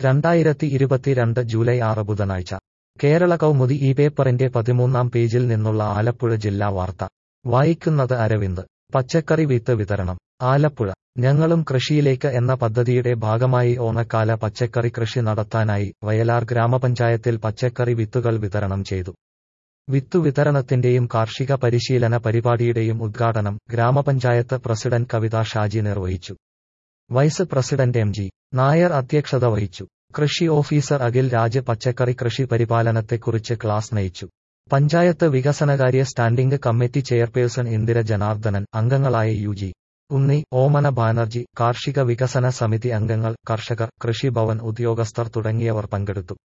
രണ്ടായിരത്തി ഇരുപത്തിരണ്ട് ജൂലൈ ആറ് ബുധനാഴ്ച കേരള കൗമുദി ഈ പേപ്പറിന്റെ പതിമൂന്നാം പേജിൽ നിന്നുള്ള ആലപ്പുഴ ജില്ലാ വാർത്ത വായിക്കുന്നത് അരവിന്ദ് പച്ചക്കറി വിത്ത് വിതരണം ആലപ്പുഴ ഞങ്ങളും കൃഷിയിലേക്ക് എന്ന പദ്ധതിയുടെ ഭാഗമായി ഓണക്കാല പച്ചക്കറി കൃഷി നടത്താനായി വയലാർ ഗ്രാമപഞ്ചായത്തിൽ പച്ചക്കറി വിത്തുകൾ വിതരണം ചെയ്തു വിത്തു വിതരണത്തിന്റെയും കാർഷിക പരിശീലന പരിപാടിയുടെയും ഉദ്ഘാടനം ഗ്രാമപഞ്ചായത്ത് പ്രസിഡന്റ് കവിത ഷാജി നിർവഹിച്ചു vice president M G Nair അധ്യക്ഷത വഹിച്ചു കൃഷി ഓഫീസർ അഖിൽ രാജ് പച്ചക്കറി കൃഷി പരിപാലനത്തെക്കുറിച്ച് ക്ലാസ് നയിച്ചു പഞ്ചായത്ത് വികസനകാര്യ standing committee chairperson Indira Janardhanan അംഗങ്ങളായ യു ജി ഉണ്ണി ഓമന ബാനർജി കാർഷിക വികസന സമിതി അംഗങ്ങൾ കർഷകർ കൃഷിഭവൻ ഉദ്യോഗസ്ഥർ തുടങ്ങിയവർ പങ്കെടുത്തു